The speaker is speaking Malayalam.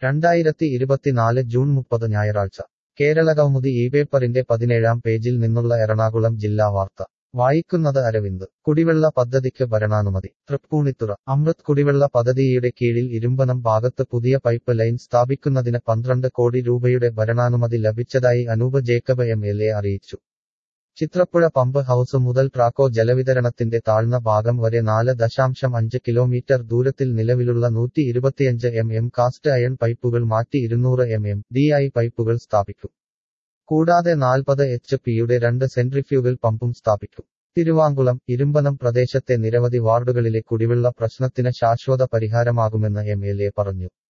രണ്ടായിരത്തി ഇരുപത്തിനാല് ജൂൺ മുപ്പത് ഞായറാഴ്ച കേരളകൗമുദി ഈ പേപ്പറിന്റെ പതിനേഴാം പേജിൽ നിന്നുള്ള എറണാകുളം ജില്ലാ വാർത്ത വായിക്കുന്നത് അരവിന്ദ് കുടിവെള്ള പദ്ധതിക്ക് ഭരണാനുമതി തൃപ്പൂണിത്തുറ അമൃത് കുടിവെള്ള പദ്ധതിയുടെ കീഴിൽ ഇരുമ്പനം ഭാഗത്ത് പുതിയ പൈപ്പ് ലൈൻ സ്ഥാപിക്കുന്നതിന് പന്ത്രണ്ട് കോടി രൂപയുടെ ഭരണാനുമതി ലഭിച്ചതായി Anoop Jacob M L A അറിയിച്ചു ചിത്രപ്പുഴ പമ്പ് ഹൌസ് മുതൽ ട്രാക്കോ ജലവിതരണത്തിന്റെ താഴ്ന്ന ഭാഗം വരെ നാല് ദശാംശം അഞ്ച് കിലോമീറ്റർ ദൂരത്തിൽ നിലവിലുള്ള നൂറ്റി ഇരുപത്തിയഞ്ച് എം എം കാസ്റ്റ് അയൺ പൈപ്പുകൾ മാറ്റി ഇരുന്നൂറ് എം എം ഡി ഐ പൈപ്പുകൾ സ്ഥാപിക്കും കൂടാതെ നാൽപ്പത് എച്ച് പിയുടെ രണ്ട് സെൻട്രിഫ്യൂഗൽ പമ്പും സ്ഥാപിക്കും തിരുവാങ്കുളം ഇരുമ്പനം പ്രദേശത്തെ നിരവധി വാർഡുകളിലെ കുടിവെള്ള പ്രശ്നത്തിന് ശാശ്വത പരിഹാരമാകുമെന്ന് എം എൽ എ പറഞ്ഞു